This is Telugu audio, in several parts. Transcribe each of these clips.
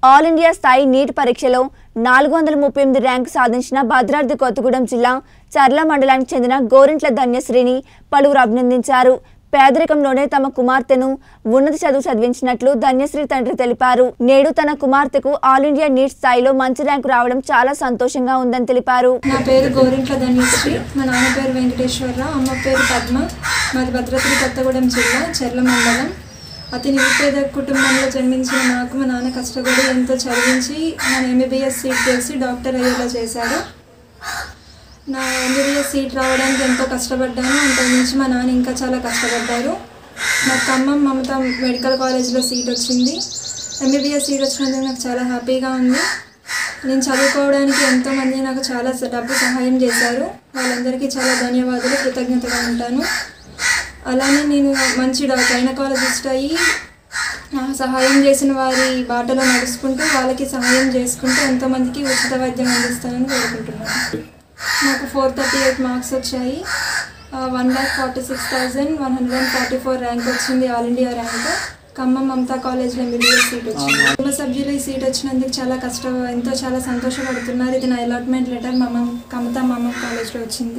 ఆల్ ఇండియా స్థాయి నీట్ పరీక్షలో నాలుగు వందల ముప్పై ఎనిమిది ర్యాంకు సాధించిన భద్రాద్రి కొత్తగూడెం జిల్లా చర్ల మండలానికి చెందిన గోరింట్ల ధన్యశ్రీని పలువురు అభినందించారు పేదరికంలోనే తమ కుమార్తెను ఉన్నత చదువు చదివించినట్లు ధన్యశ్రీ తండ్రి తెలిపారు నేడు తన కుమార్తెకు ఆల్ ఇండియా నీట్ స్థాయిలో మంచి ర్యాంకు రావడం చాలా సంతోషంగా ఉందని తెలిపారు నా పేరు గోరింట్ల ధన్యశ్రీ మా నాన్న పేరు వెంకటేశ్వరరావు అమ్మ పేరు పద్మ మాది భద్రాద్రి కొత్తగూడెం జిల్లా చెర్ల మండలం అతి నిరుపేద కుటుంబంలో జన్మించిన నాకు మా నాన్న కష్టపడి ఎంతో చదివించి నన్ను ఎంబీబీఎస్ సీట్ చేసి డాక్టర్ అయ్యేలా చేశారు నా ఎంబీబీఎస్ సీట్ రావడానికి ఎంతో కష్టపడ్డాను అంతకుమించి మా నాన్న ఇంకా చాలా కష్టపడ్డారు నాకు ఖమ్మం మమత మెడికల్ కాలేజ్లో సీట్ వచ్చింది ఎంబీబీఎస్ సీట్ వచ్చినందుకు నాకు చాలా హ్యాపీగా ఉంది నేను చదువుకోవడానికి ఎంతోమంది నాకు చాలా స- డబ్బు సహాయం చేశారు వాళ్ళందరికీ చాలా ధన్యవాదాలు కృతజ్ఞతగా ఉంటాను అలానే నేను మంచి డా- గైనకాలజిస్ట్ అయ్యి ఆ, సహాయం చేసిన వారి బాటలో నడుచుకుంటూ వాళ్ళకి సహాయం చేసుకుంటూ ఎంతోమందికి ఉచిత వైద్యం అందిస్తానని కోరుకుంటున్నాను నాకు ఫోర్ థర్టీ ఎయిట్ మార్క్స్ వచ్చాయి one lakh forty six thousand one hundred and forty four rank వచ్చింది all India rank Khammam Mamata కాలేజ్లో ఎంబీబీఎస్ సీట్ వచ్చింది కుటుంబ సభ్యులు ఈ సీట్ వచ్చినందుకు చాలా కష్ట ఎంతో చాలా సంతోషపడుతున్నారు ఇది నా అలాట్మెంట్ లెటర్ మమ్మ కమతా మమ్మ కాలేజ్లో వచ్చింది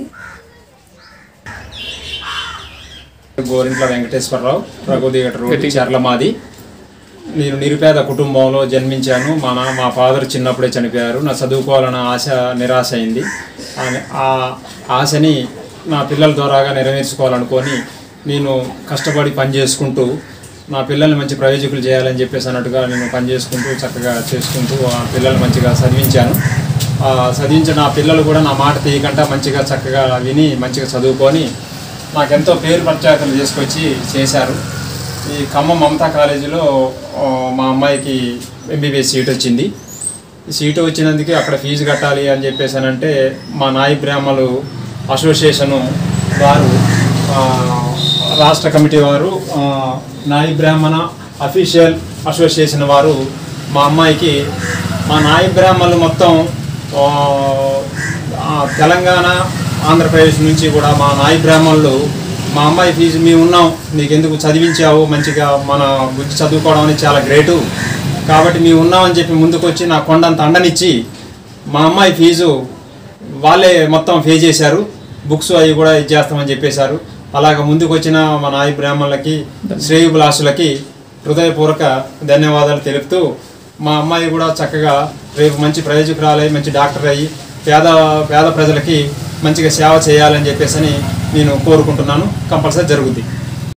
గోరింట్ల వెంకటేశ్వరరావు రఘుదీగట రోడ్డు చర్ల మాది నేను నిరుపేద కుటుంబంలో జన్మించాను మా నా మా ఫాదర్ చిన్నప్పుడే చనిపోయారు నా చదువుకోవాలన్న ఆశ నిరాశ అయింది ఆ- ఆ ఆశని నా పిల్లల ద్వారాగా నెరవేర్చుకోవాలనుకొని నేను కష్టపడి పని చేసుకుంటూ నా పిల్లల్ని మంచి ప్రయోజకులు చేయాలని చెప్పేసి అన్నట్టుగా నేను పని చేసుకుంటూ చక్కగా చేసుకుంటూ ఆ పిల్లల్ని మంచిగా చదివించాను ఆ చదివించిన ఆ పిల్లలు కూడా నా మాట తీయకుండా మంచిగా చక్కగా విని మంచిగా చదువుకొని నాకెంతో పేరు ప్రఖ్యాతలు తీసుకొచ్చి చేశారు ఈ ఖమ్మం మమతా కాలేజీలో ఆ, మా అమ్మాయికి ఎంబీబీఎస్ సీట్ వచ్చింది ఈ సీటు వచ్చినందుకు అక్కడ ఫీజు కట్టాలి అని చెప్పేసానంటే మా నాయి బ్రాహ్మలు అసోసియేషను వారు ఆ, రాష్ట్ర కమిటీ వారు ఆ, నాయి బ్రాహ్మణ అఫీషియల్ అసోసియేషన్ వారు మా అమ్మాయికి మా నాయి బ్రాహ్మణులు మొత్తం ఆ, ఆ, తెలంగాణ ఆంధ్రప్రదేశ్ నుంచి కూడా మా నాయి బ్రాహ్మణులు మా అమ్మాయి ఫీజు మేము ఉన్నాం నీకు ఎందుకు చదివించావు మంచిగా మన బుద్ధి చదువుకోవడం అనేది చాలా గ్రేటు కాబట్టి మేము ఉన్నామని చెప్పి ముందుకు వచ్చి నా కొండంత అండనిచ్చి మా అమ్మాయి ఫీజు వాళ్ళే మొత్తం పే చేశారు బుక్స్ అవి కూడా ఇచ్చేస్తామని చెప్పేశారు అలాగ ముందుకు వచ్చిన మా నాయి బ్రాహ్మణులకి శ్రేయుభిలాషులకి హృదయపూర్వక ధన్యవాదాలు తెలుపుతూ మా అమ్మాయి కూడా చక్కగా రేపు మంచి ప్రయోజకురాలై మంచి డాక్టర్ అయ్యి పేద పేద ప్రజలకి మంచిగా సేవ చేయాలని చెప్పేసి నేను కోరుకుంటున్నాను కంపల్సరీ జరుగుద్ది